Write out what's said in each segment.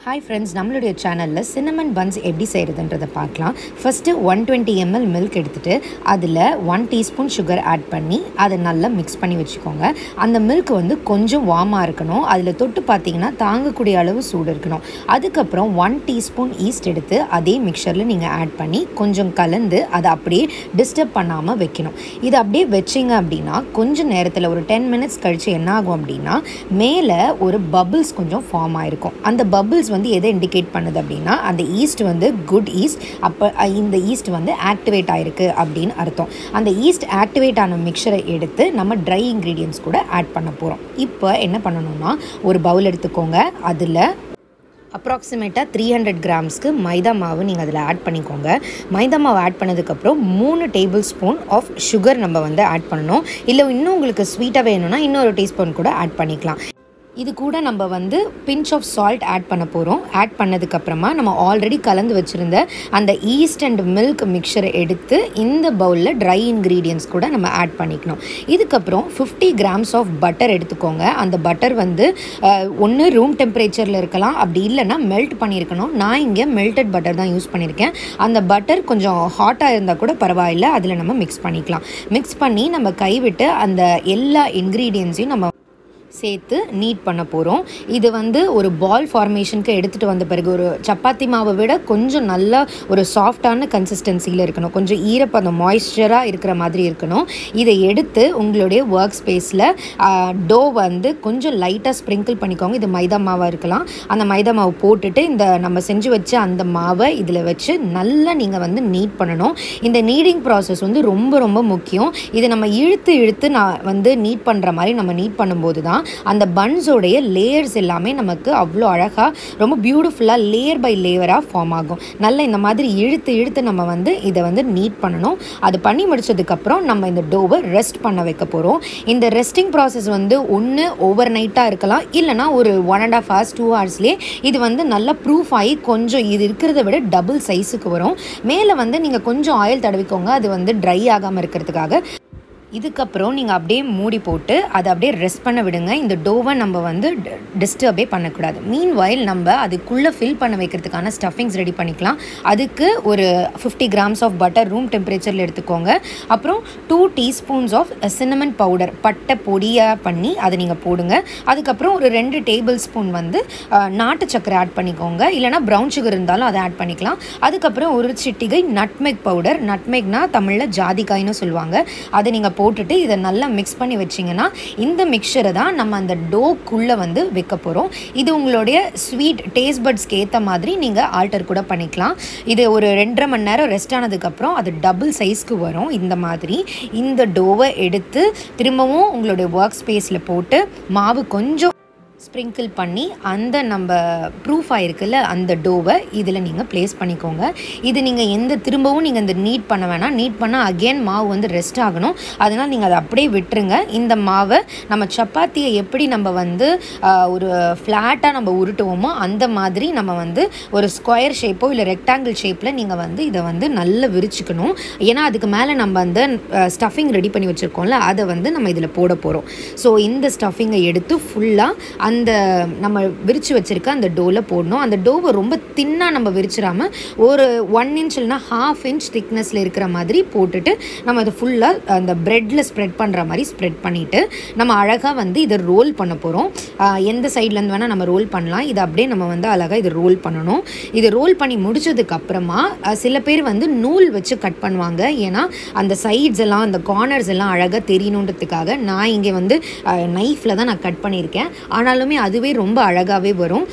hi friends நம்மளுடைய சேனலில் cinnamon buns எப்படி செய்கிறதுன்றதை பார்க்கலாம் first one twenty ml milk எடுத்துகிட்டு அதில் ஒன் டீஸ்பூன் சுகர் ஆட் பண்ணி அதை நல்லா மிக்ஸ் பண்ணி வச்சுக்கோங்க அந்த மில்க் வந்து கொஞ்சம் வார்மாக இருக்கணும் அதில் தொட்டு பார்த்தீங்கன்னா தாங்கக்கூடிய அளவு சூடு இருக்கணும் அதுக்கப்புறம் ஒன் டீஸ்பூன் ஈஸ்ட் எடுத்து அதே மிக்சரில் நீங்கள் ஆட் பண்ணி கொஞ்சம் கலந்து அதை அப்படியே டிஸ்டர்ப் பண்ணாமல் வைக்கணும் இது அப்படியே வச்சிங்க அப்படின்னா கொஞ்சம் நேரத்தில் ஒரு டென் மினிட்ஸ் கழித்து என்ன ஆகும் அப்படின்னா மேலே ஒரு பபிள்ஸ் கொஞ்சம் ஃபார்ம் ஆயிருக்கும் அந்த பபிள்ஸ் வந்து எதை இண்டிகேட் பண்ணுது அப்படின்னா அந்த ஈஸ்ட் வந்து குட் ஈஸ்ட் அப்போ இந்த ஈஸ்ட் வந்து ஆக்டிவேட் ஆயிருக்கு அப்படின்னு அர்த்தம் அந்த ஈஸ்ட் ஆக்டிவேட் ஆன மிக்சரை எடுத்து நம்ம ட்ரை இன்க்ரீடியன்ஸ் கூட ஆட் பண்ண போகிறோம் இப்போ என்ன பண்ணணும்னா ஒரு பவுல் எடுத்துக்கோங்க அதில் அப்ராக்சிமேட்டாக த்ரீ ஹண்ட்ரட் கிராம்ஸ்க்கு மைதா மாவு நீங்கள் அதில் ஆட் பண்ணிக்கோங்க மைதா மாவு ஆட் பண்ணதுக்கப்புறம் மூணு டேபிள் ஸ்பூன் ஆஃப் சுகர் நம்ம வந்து ஆட் பண்ணணும் இல்லை இன்னும் உங்களுக்கு ஸ்வீட்டாக வேணும்னா இன்னொரு டீஸ்பூன் கூட ஆட் பண்ணிக்கலாம் இது கூட நம்ம வந்து பிஞ்ச் ஆஃப் சால்ட் ஆட் பண்ண போகிறோம் ஆட் பண்ணதுக்கப்புறமா நம்ம ஆல்ரெடி கலந்து வச்சுருந்த அந்த ஈஸ்ட் அண்ட் மில்க் மிக்சரை எடுத்து இந்த பவுலில் ட்ரை இன்க்ரீடியன்ஸ் கூட நம்ம ஆட் பண்ணிக்கணும் இதுக்கப்புறம் ஃபிஃப்டி கிராம்ஸ் ஆஃப் பட்டர் எடுத்துக்கோங்க அந்த பட்டர் வந்து ஒன்று ரூம் டெம்பரேச்சரில் இருக்கலாம் அப்படி இல்லைன்னா மெல்ட் பண்ணியிருக்கணும் நான் இங்கே மெல்டட் பட்டர் தான் யூஸ் பண்ணியிருக்கேன் அந்த பட்டர் கொஞ்சம் ஹாட்டாக இருந்தால் கூட பரவாயில்ல அதில் நம்ம மிக்ஸ் பண்ணிக்கலாம் மிக்ஸ் பண்ணி நம்ம கைவிட்டு அந்த எல்லா இன்க்ரீடியன்ஸையும் நம்ம சேர்த்து நீட் பண்ண போகிறோம் இது வந்து ஒரு பால் ஃபார்மேஷனுக்கு எடுத்துகிட்டு வந்த பிறகு ஒரு சப்பாத்தி மாவை விட கொஞ்சம் நல்லா ஒரு சாஃப்டான கன்சிஸ்டன்சியில் இருக்கணும் கொஞ்சம் ஈரப்பதம் மாய்ஸ்சராக இருக்கிற மாதிரி இருக்கணும் இதை எடுத்து உங்களுடைய ஒர்க் ஸ்பேஸில் டோ வந்து கொஞ்சம் லைட்டாக ஸ்ப்ரிங்கிள் பண்ணிக்கோங்க இது மைதா மாவாக இருக்கலாம் அந்த மைதா மாவு போட்டுட்டு இந்த நம்ம செஞ்சு வச்ச அந்த மாவை இதில் வச்சு நல்லா நீங்கள் வந்து நீட் பண்ணணும் இந்த நீடிங் ப்ராசஸ் வந்து ரொம்ப ரொம்ப முக்கியம் இதை நம்ம இழுத்து இழுத்து நான் வந்து நீட் பண்ணுற மாதிரி நம்ம நீட் பண்ணும்போது தான் அந்த பன்ஸோடைய லேயர்ஸ் எல்லாமே நமக்கு அவ்வளோ அழகாக ரொம்ப பியூட்டிஃபுல்லாக லேயர் பை லேயராக ஃபார்ம் ஆகும் நல்லா இந்த மாதிரி இழுத்து இழுத்து நம்ம வந்து இதை வந்து நீட் பண்ணணும் அது பண்ணி முடிச்சதுக்கப்புறம் நம்ம இந்த டோவை ரெஸ்ட் பண்ண வைக்க போகிறோம் இந்த ரெஸ்டிங் ப்ராசஸ் வந்து ஒன்று ஓவர் நைட்டாக இருக்கலாம் இல்லைனா ஒரு one and half hours two ஹவர்ஸ்லேயே இது வந்து நல்லா ப்ரூஃப் ஆகி கொஞ்சம் இது இருக்கிறத விட டபுள் சைஸுக்கு வரும் மேலே வந்து நீங்கள் கொஞ்சம் ஆயில் தடவிக்கோங்க அது வந்து ட்ரை ஆகாமல் இருக்கிறதுக்காக இதுக்கப்புறம் நீங்கள் அப்படியே மூடி போட்டு அதை அப்படியே ரெஸ்ட் பண்ண விடுங்க இந்த டோவை நம்ம வந்து டிஸ்டர்பே பண்ணக்கூடாது மீன் வயல் நம்ம அதுக்குள்ளே ஃபில் பண்ண வைக்கிறதுக்கான ஸ்டஃபிங்ஸ் ரெடி பண்ணிக்கலாம் அதுக்கு ஒரு fifty grams of butter room டெம்பரேச்சரில் எடுத்துக்கோங்க அப்புறம் two teaspoons of cinnamon powder பட்டை பொடியாக பண்ணி அதை நீங்கள் போடுங்க அதுக்கப்புறம் ஒரு ரெண்டு டேபிள் ஸ்பூன் வந்து நாட்டு சக்கரை ஆட் பண்ணிக்கோங்க இல்லைனா ப்ரௌன் சுகர் இருந்தாலும் அதை ஆட் பண்ணிக்கலாம் அதுக்கப்புறம் ஒரு சிட்டிகை நட்மெக் பவுடர் நட்மெக்னா தமிழில் ஜாதிக்காய்னு சொல்லுவாங்க அதை நீங்கள் போட்டுட்டு இதை நல்லா மிக்ஸ் பண்ணி வச்சிங்கன்னா இந்த மிக்சரை தான் நம்ம அந்த டோக்குள்ளே வந்து வைக்க போகிறோம் இது உங்களுடைய ஸ்வீட் டேஸ்ட் பட்ஸ்க்கு ஏற்ற மாதிரி நீங்கள் ஆல்டர் கூட பண்ணிக்கலாம் இது ஒரு ரெண்டரை மணி நேரம் ரெஸ்ட் ஆனதுக்கப்புறம் அது டபுள் சைஸ்க்கு வரும் இந்த மாதிரி இந்த டோவை எடுத்து திரும்பவும் உங்களுடைய ஒர்க் ஸ்பேஸில் போட்டு மாவு கொஞ்சம் ஸ்ப்ரிங்கிள் பண்ணி அந்த நம்ம ப்ரூஃப் ஆகிருக்குல்ல அந்த டோவை இதில் நீங்கள் ப்ளேஸ் பண்ணிக்கோங்க இது நீங்கள் எந்த திரும்பவும் நீங்கள் இந்த நீட் பண்ண வேணாம் நீட் பண்ணால் அகெயின் மாவு வந்து ரெஸ்ட் ஆகணும் அதனால் நீங்கள் அதை அப்படியே விட்டுருங்க இந்த மாவை நம்ம சப்பாத்தியை எப்படி நம்ம வந்து ஒரு ஃப்ளாட்டாக நம்ம உருட்டுவோமோ அந்த மாதிரி நம்ம வந்து ஒரு ஸ்கொயர் ஷேப்போ இல்லை ரெக்டாங்கிள் ஷேப்பில் நீங்கள் வந்து இதை வந்து நல்லா விரிச்சுக்கணும் ஏன்னா அதுக்கு மேலே நம்ம அந்த ஸ்டஃபிங் ரெடி பண்ணி வச்சுருக்கோம்ல அதை வந்து நம்ம இதில் போட போகிறோம் ஸோ இந்த ஸ்டஃபிங்கை எடுத்து ஃபுல்லாக அந்த நம்ம விரித்து வச்சுருக்க அந்த டோவில் போடணும் அந்த டோவை ரொம்ப தின்னாக நம்ம விரிச்சிடாமல் ஒரு ஒன் இன்ச் இல்லைனா ஹாஃப் இன்ச் திக்னஸில் இருக்கிற மாதிரி போட்டுட்டு நம்ம அதை ஃபுல்லாக அந்த ப்ரெட்டில் ஸ்ப்ரெட் பண்ணுற மாதிரி ஸ்ப்ரெட் பண்ணிவிட்டு நம்ம அழகாக வந்து இதை ரோல் பண்ண போகிறோம் எந்த சைட்லேருந்து வேணால் நம்ம ரோல் பண்ணலாம் இதை அப்படியே நம்ம வந்து அழகாக இதை ரோல் பண்ணணும் இது ரோல் பண்ணி முடிச்சதுக்கப்புறமா சில பேர் வந்து நூல் வச்சு கட் பண்ணுவாங்க ஏன்னா அந்த சைட்ஸ் எல்லாம் அந்த கார்னர்ஸ் எல்லாம் அழகாக தெரியணுன்றதுக்காக நான் இங்கே வந்து நைஃப்பில் தான் நான் கட் பண்ணியிருக்கேன் ஆனாலும் ஆனாலுமே அதுவே ரொம்ப அழகாகவே வரும்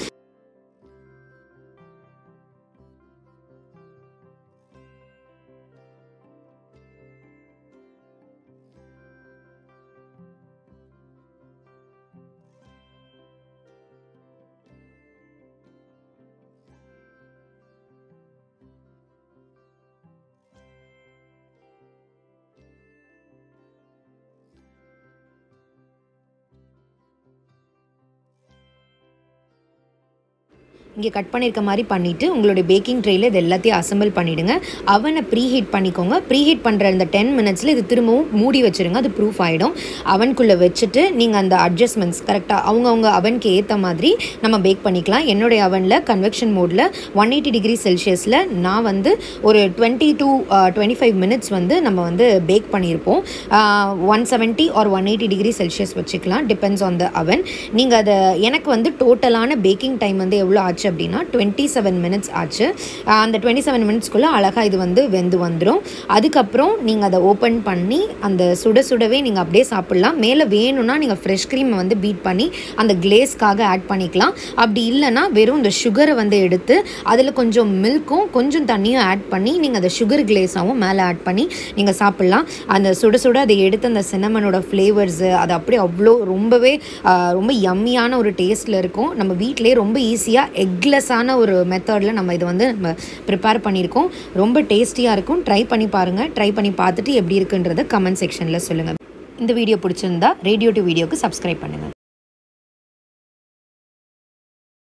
இங்கே கட் பண்ணியிருக்க மாதிரி பண்ணிவிட்டு உங்களுடைய பேக்கிங் ட்ரேயில் இது எல்லாத்தையும் அசம்பிள் பண்ணிவிடுங்க அவனை ப்ரீ ஹீட் பண்ணிக்கோங்க ப்ரீ ஹீட் பண்ணுற இந்த டென் மினிட்ஸில் இது திரும்பவும் மூடி வச்சுருங்க அது ப்ரூஃப் ஆகிடும் அவனுக்குள்ளே வச்சுட்டு நீங்கள் அந்த அட்ஜஸ்ட்மெண்ட்ஸ் கரெக்டாக அவங்கவுங்க அவனுக்கு ஏற்ற மாதிரி நம்ம பேக் பண்ணிக்கலாம் என்னுடைய அவனில் கன்வெக்ஷன் மோடில் ஒன் எயிட்டி டிகிரி செல்சியஸில் நான் வந்து ஒரு twenty two twenty five minutes வந்து நம்ம வந்து பேக் பண்ணியிருப்போம் one seventy or one eighty degree celsius வச்சுக்கலாம் டிபெண்ட்ஸ் ஆன் த அவன் நீங்கள் அதை எனக்கு வந்து டோட்டலான பேக்கிங் டைம் வந்து எவ்வளோ ஆச்சு அப்படின்னா டுவெண்ட்டி செவன் மினிட்ஸ் ஆச்சு அந்த டுவெண்ட்டி செவன் மினிட்ஸ்க்குள்ளே அழகாக இது வந்து வெந்து வந்துடும் அதுக்கப்புறம் நீங்கள் அதை ஓப்பன் பண்ணி அந்த சுட சுடவே நீங்கள் அப்படியே சாப்பிட்லாம் மேலே வேணும்னா நீங்கள் ஃப்ரெஷ் க்ரீமை வந்து பீட் பண்ணி அந்த கிளேஸ்க்காக ஆட் பண்ணிக்கலாம் அப்படி இல்லைன்னா வெறும் இந்த சுகரை வந்து எடுத்து அதில் கொஞ்சம் மில்க்கும் கொஞ்சம் தண்ணியும் ஆட் பண்ணி நீங்கள் அந்த சுகர் கிளேஸாகவும் மேலே ஆட் பண்ணி நீங்கள் சாப்பிட்லாம் அந்த சுட சுட அதை எடுத்து அந்த சின்னமனோட ஃப்ளேவர்ஸு அது அப்படியே அவ்வளோ ரொம்பவே ரொம்ப யம்மியான ஒரு டேஸ்ட்டில் இருக்கும் நம்ம வீட்டிலே ரொம்ப ஈஸியாக எக்லெஸ்ஸான ஒரு மெத்தடில் நம்ம இதை வந்து நம்ம ப்ரிப்பேர் பண்ணியிருக்கோம் ரொம்ப டேஸ்டியாக இருக்கும் ட்ரை பண்ணி பாருங்கள் ட்ரை பண்ணி பார்த்துட்டு எப்படி இருக்குன்றதை கமெண்ட் செக்ஷனில் சொல்லுங்கள் இந்த வீடியோ பிடிச்சிருந்தா ரேடியோ டு வீடியோக்கு சப்ஸ்கிரைப் பண்ணுங்கள்